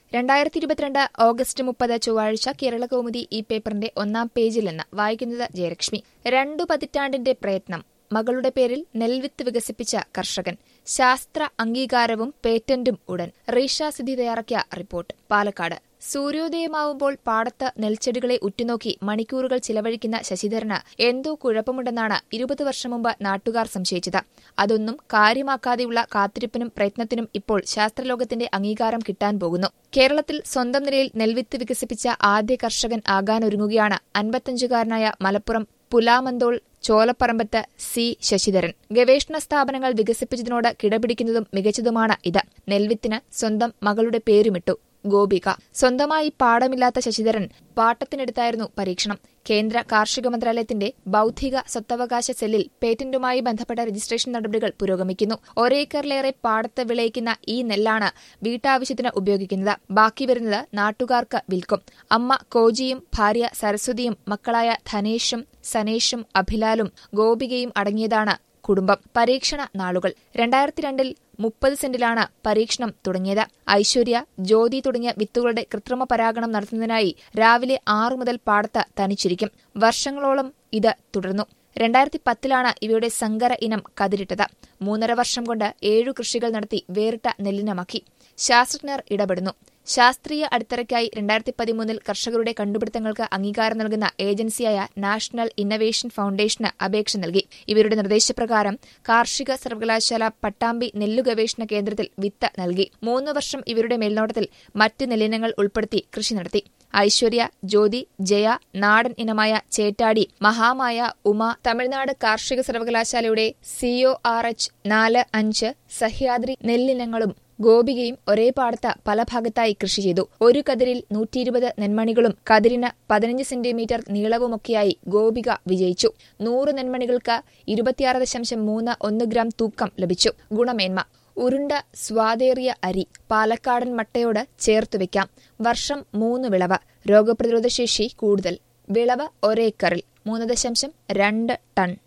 രണ്ടായിരത്തി ഇരുപത്തിരണ്ട് ഓഗസ്റ്റ് മുപ്പത് ചൊവ്വാഴ്ച കേരളകൗമുദി ഈ പേപ്പറിന്റെ ഒന്നാം പേജിൽ നിന്ന് വായിക്കുന്നത് ജയലക്ഷ്മി രണ്ടു പതിറ്റാണ്ടിന്റെ പ്രയത്നം മകളുടെ പേരിൽ നെൽവിത്ത് വികസിപ്പിച്ച കർഷകൻ ശാസ്ത്ര അംഗീകാരവും പേറ്റന്റും ഉടൻ റീഷ സിദ്ധി തയ്യാറാക്കിയ റിപ്പോർട്ട് പാലക്കാട് സൂര്യോദയമാവുമ്പോൾ പാടത്ത് നെൽച്ചെടികളെ ഉറ്റുനോക്കി മണിക്കൂറുകൾ ചിലവഴിക്കുന്ന ശശിധരന് എന്തോ കുഴപ്പമുണ്ടെന്നാണ് ഇരുപത് വർഷം മുമ്പ് നാട്ടുകാർ സംശയിച്ചത് അതൊന്നും കാര്യമാക്കാതെയുള്ള കാത്തിരിപ്പിനും പ്രയത്നത്തിനും ഇപ്പോൾ ശാസ്ത്രലോകത്തിന്റെ അംഗീകാരം കിട്ടാൻ പോകുന്നു കേരളത്തിൽ സ്വന്തം നിലയിൽ നെൽവിത്ത് വികസിപ്പിച്ച ആദ്യ കർഷകൻ ആകാനൊരുങ്ങുകയാണ് അൻപത്തഞ്ചുകാരനായ മലപ്പുറം പുലാമന്തോൾ ചോലപ്പറമ്പത്ത് സി ശശിധരൻ ഗവേഷണ സ്ഥാപനങ്ങൾ വികസിപ്പിച്ചതിനോട് കിടപിടിക്കുന്നതും മികച്ചതുമാണ് ഇത് നെൽവിത്തിന് സ്വന്തം മകളുടെ പേരുമിട്ടു ഗോപിക സ്വന്തമായി പാടമില്ലാത്ത ശശിധരൻ പാട്ടത്തിനെടുത്തായിരുന്നു പരീക്ഷണം കേന്ദ്ര കാർഷിക മന്ത്രാലയത്തിന്റെ ബൌദ്ധിക സ്വത്തവകാശ സെല്ലിൽ പേറ്റന്റുമായി ബന്ധപ്പെട്ട രജിസ്ട്രേഷൻ നടപടികൾ പുരോഗമിക്കുന്നു ഒരേക്കറിലേറെ പാടത്ത് വിളയിക്കുന്ന ഈ നെല്ലാണ് വീട്ടാവശ്യത്തിന് ഉപയോഗിക്കുന്നത് ബാക്കി വരുന്നത് നാട്ടുകാർക്ക് വിൽക്കും അമ്മ കോജിയും ഭാര്യ സരസ്വതിയും മക്കളായ ധനേഷും സനേഷും അഭിലാലും ഗോപികയും അടങ്ങിയതാണ് കുടുംബം പരീക്ഷണ നാളുകൾ രണ്ടായിരത്തി രണ്ടിൽ മുപ്പത് സെന്റിലാണ് പരീക്ഷണം തുടങ്ങിയത് ഐശ്വര്യ ജ്യോതി തുടങ്ങിയ വിത്തുകളുടെ കൃത്രിമ പരാഗണം നടത്തുന്നതിനായി രാവിലെ ആറു മുതൽ പാടത്ത് തനിച്ചിരിക്കും വർഷങ്ങളോളം ഇത് തുടർന്നു രണ്ടായിരത്തി പത്തിലാണ് ഇവയുടെ സങ്കര ഇനം കതിരിട്ടത് മൂന്നര വർഷം കൊണ്ട് ഏഴു കൃഷികൾ നടത്തി വേറിട്ട നെല്ലിനമാക്കി ശാസ്ത്രജ്ഞർ ഇടപെടുന്നു ശാസ്ത്രീയ അടിത്തറയ്ക്കായി രണ്ടായിരത്തി പതിമൂന്നിൽ കർഷകരുടെ കണ്ടുപിടുത്തങ്ങൾക്ക് അംഗീകാരം നൽകുന്ന ഏജൻസിയായ നാഷണൽ ഇന്നവേഷൻ ഫൌണ്ടേഷന് അപേക്ഷ നൽകി ഇവരുടെ നിർദ്ദേശപ്രകാരം കാർഷിക സർവകലാശാല പട്ടാമ്പി നെല്ലു ഗവേഷണ കേന്ദ്രത്തിൽ വിത്ത് നൽകി മൂന്ന് വർഷം ഇവരുടെ മേൽനോട്ടത്തിൽ മറ്റ് നെല്ലിനങ്ങൾ ഉൾപ്പെടുത്തി കൃഷി നടത്തി ഐശ്വര്യ ജ്യോതി ജയ നാടൻ ഇനമായ ചേറ്റാടി മഹാമായ ഉമ തമിഴ്നാട് കാർഷിക സർവകലാശാലയുടെ സിഒ ആർ എച്ച് നാല് അഞ്ച് സഹ്യാദ്രി നെല്ലിനങ്ങളും ഗോപികയും ഒരേ പാടത്ത് പല ഭാഗത്തായി കൃഷി ചെയ്തു ഒരു കതിരിൽ നൂറ്റിയിരുപത് നെന്മണികളും കതിരിന് പതിനഞ്ച് സെന്റിമീറ്റർ നീളവുമൊക്കെയായി ഗോപിക വിജയിച്ചു നൂറ് നെന്മണികൾക്ക് ഇരുപത്തിയാറ് ദശാംശം മൂന്ന് ഒന്ന് ഗ്രാം തൂക്കം ലഭിച്ചു ഗുണമേന്മ ഉരുണ്ട സ്വാദേറിയ അരി പാലക്കാടൻ മട്ടയോട് ചേർത്തുവെക്കാം വർഷം മൂന്ന് വിളവ് രോഗപ്രതിരോധ ശേഷി കൂടുതൽ വിളവ് ഒരേക്കറിൽ മൂന്ന് ദശാംശം രണ്ട് ടൺ